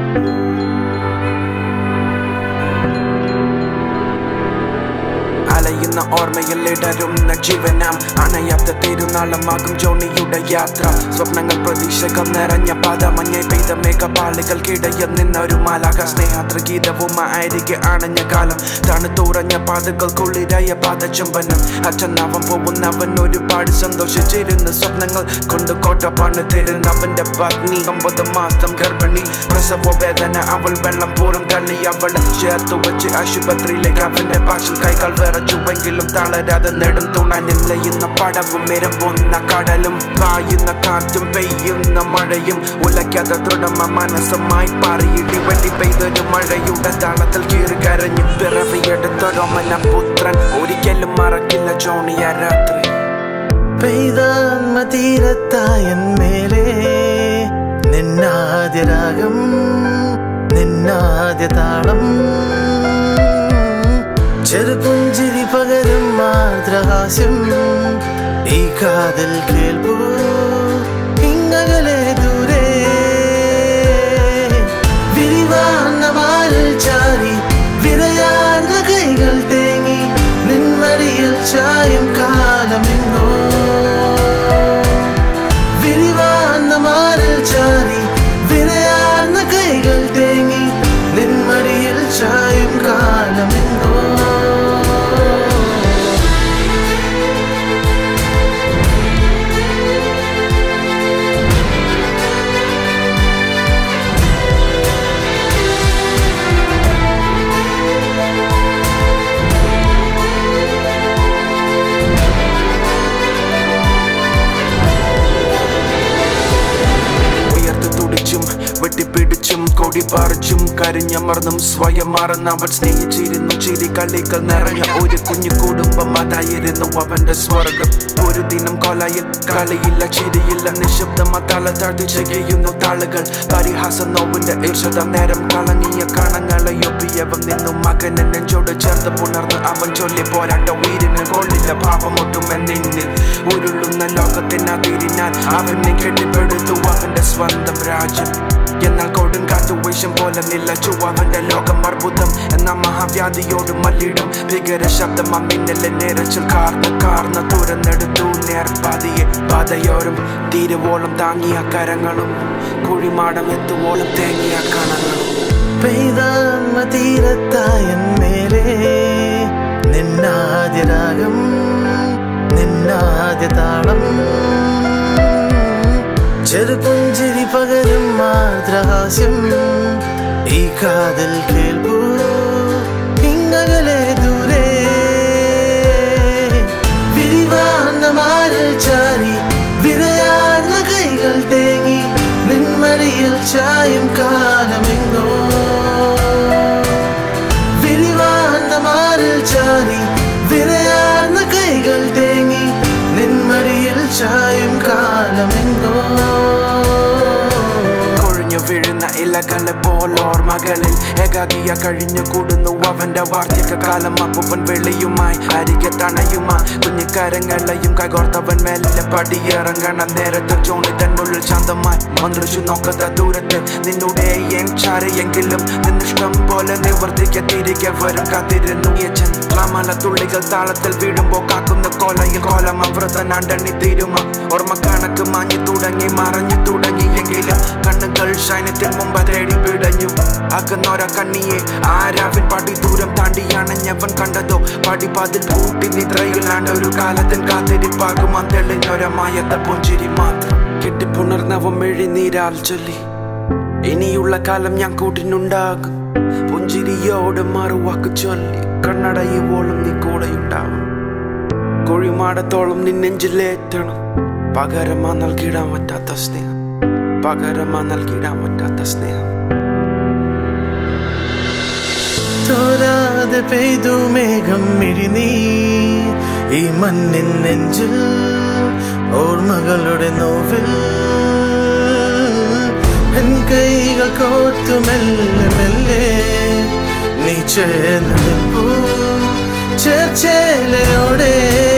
അലയുന്ന ഓർമ്മയിൽ ഇടരുന്ന ജീവനാം അണയാത്ത തിരുനാളമാകും ജോണിയുടെ യാത്ര സ്വപ്നങ്ങൾ പ്രതീക്ഷകൾ നിറഞ്ഞ പാത മഞ്ഞ പെയ്ത മേഘപാളികൾക്കിടയിൽ നിന്നൊരു മാലാക സ്നേഹാത്ര ഗീതവും അരികെ അണഞ്ഞ കാലം തണുത്തുറഞ്ഞ പാതകൾക്കുള്ളിരായ പാദചുംബനം അച്ഛനവൻ പോകുന്നവൻ ഒരുപാട് സന്തോഷിച്ചിരുന്നു സ്വപ്നങ്ങൾ കൊണ്ട് കോട്ട പണിതിരുന്നവന്റെ പത്നി ഒമ്പത് മാസം ഗർഭിണി പ്രസവ വേദന അവൾ വെള്ളം പൂരം തള്ളി അവളെ ചേർത്തു വെച്ച് ആശുപത്രിയിലേക്ക് അവന്റെ പാശിൽ കൈകൾ വിറച്ചുവെങ്കിലും തളരാതെ നെടും തുണനിലയുന്ന പടവും നിരമ്പുന്ന കടലും പായുന്ന കാറ്റും പെയ്യുന്ന മഴയും ഉലയ്ക്കാതെ തുടമ മനസ്സുമായി പാറിയിടി വെട്ടി പെയ്തൊരു മഴയുടെ താളത്തിൽ കീറി കരഞ്ഞു പിറവിയെടുത്തൊരൊമന പുത്രൻ ഒരിക്കലും മറക്കില്ല ജോണിയ രാത്രി പെയ്ത തീരത്തായൻ മേലെ നിന്നാദ്യ രാഗം നിന്നാദ്യ താളം ചെറുപുഞ്ചിരി പകരും മാതൃഹാസ്യം ഈ കാതിൽ കേൾപ്പൂ ഇങ്ങകലെ ദൂരെ വിരിവാർന്ന മാലിൽ ചാരി വിരയാർന്ന കൈകൾ തേങ്ങി നിന്മടിയിൽ ചായും കാലമെങ്ങോ വിരിവാർന്ന മാലിൽ ചാരി വിരയാർന്ന കൈകൾ തേങ്ങി നിന്മടിയിൽ ചായും കാലമെങ്ങോ ഉയർത്ത് തുടിച്ചും വെട്ടിപ്പിടിച്ചും കൊടി പറിച്ചും കരിഞ്ഞമർന്നും സ്വയം മറന്ന് അവൻ സ്നേഹിച്ചിരുന്നു ചിരി കളികൾ നിറഞ്ഞ ഒരു കുഞ്ഞു കുടുംബം അതായിരുന്നു അവന്റെ സ്വർഗം ഒരു ദിനം കൊലയിൽ കളിയില്ല ചിരിയില്ല നിശബ്ദം തല താഴ്ത്തി ചെയ്യുന്നു താളുകൾ പരിഹാസ നോവിന്റെ ഈർഷത നേരം കളങ്ങിയ കണങ്ങളെ ഒപ്പിയവൻ നിന്നും മകനെ നെഞ്ചോട് ചേർത്ത് പുണർന്ന് അവൻ ചൊല്ലി പോരാട്ട വീരിന് കൊള്ളില്ല പാപമൊട്ടും എന്നിൽ ഉരുളുന്ന ലോകത്തിനതിരിനാൽ അവനെ കെട്ടിപ്പടുത്തു അവന്റെ സ്വന്തം രാജ്യം എന്നാൽ കൊടുങ്കാറ്റ് വിഷം പോലെ നിലച്ചു അവന്റെ ലോകം അർബുദം എന്ന മഹാവ്യാധിയോട് മല്ലിടും ഭീകര ശബ്ദം അമ്മിന്നലെ നിരച്ചിൽ കാർന്ന് കാർന്ന് തുരന്നെടുത്തു നേർപാതിയെ പാതയോരം തീരുവോളം താങ്ങിയ കരങ്ങളും കുഴിമാടം എത്തുവോളം തേങ്ങിയ കണങ്ങളും പെയ്ത തീരത്തായൻ മേലെ നിന്നാദ്യ രാഗം നിന്നാദ്യ താളം ചെറുപുഞ്ചിരി പകരും മാതൃഹാസ്യം ഈ കാതിൽ കേൾപ്പൂ ഇങ്ങകലെ ദൂരെ വിരിവാർന്ന മാറിൽ ചാരി വിരയാർന്ന കൈകൾ തേങ്ങി നിന്മടിയിൽ ചായും കാലമെങ്ങോ വിരിവാർന്ന മാറിൽ ചാരി വിരയാർന്ന കൈകൾ തേങ്ങി നിന്മടിയിൽ ചായും കാലമെങ്ങോ കൊഴിഞ്ഞു വീഴുന്ന ഇലകളെ പോലോർമകളിൽ ഏകാകിയ കഴിഞ്ഞു കൂടുന്നു അവന്റെ വാർദ്ധക്യ കാലം അപ്പൂപ്പൻ വെളിയുമായി അരികെ തണയുമായി കുഞ്ഞിക്കരങ്ങളെയും കൈകോർത്തവൻ മെല്ലെ പടിയിറങ്ങണ നേരത്തെ ജോണി തന്നുള്ളിൽ ശാന്തമായി മന്ത്രിച്ചു നോക്കത്ത ദൂരത്ത് നിന്നുടെ ചാരയെങ്കിലും നിന്നിഷ്ടം പോലെ നിവർത്തിക്ക തിരികെ വരും കാത്തിരുന്നു യജൻ ക്ലാമല തുള്ളികൾ താളത്തിൽ വീഴുമ്പോ കാക്കുന്ന കോലയിൽ കോലം അവൃതനാണ്ടണി തീരുമ ഓർമ്മ കണക്ക് മാഞ്ഞു തുടങ്ങി മറഞ്ഞു തുടങ്ങിയെങ്കിലും കണ്ണുകൾ ശൈനത്തിൽ മുമ്പ് തേടി പിടഞ്ഞു അകന്നോര കണ്ണിയെ ആരാവിൻ പടി ദൂരം താണ്ടിയാണഞ്ഞവൻ കണ്ടതോ പടിപ്പാതിൽ പൂട്ടി നിദ്രയിലാണ് ഒരു കാലത്തിൻ കാത്തിരിപ്പാകുമാൻ തെളിഞ്ഞൊരമായത്ത പുഞ്ചിരി മാത്രം കെട്ടിപ്പുണർന്നവൻ മെഴിനീരാൽ ചൊല്ലി ഇനിയുള്ള കാലം ഞാൻ കൂട്ടിനുണ്ടാകും പുഞ്ചിരിയോട് മറുവാക്ക് ചൊല്ലി കണ്ണടയുവോളം നീ കൂടെയുണ്ടാവും കുഴിമാടത്തോളം നിന്നെഞ്ചിലേറ്റണം പകരമാ നൽകിടാൻ പറ്റാത്ത സ്നേഹം പകരമാ നൽകിടാൻ പറ്റാത്ത സ്നേഹം തോരാതെ പെയ്തു മേഘം മിഴിനീ ഈ മണ്ണിൻ നെഞ്ചിൽ ഓർമ്മകളുടെ നോവിൽ എൻ കൈകൾ കോർത്തു മെല്ലെ മെല്ലെ നീ ചേർന്നു ചേർച്ചേലയോടെ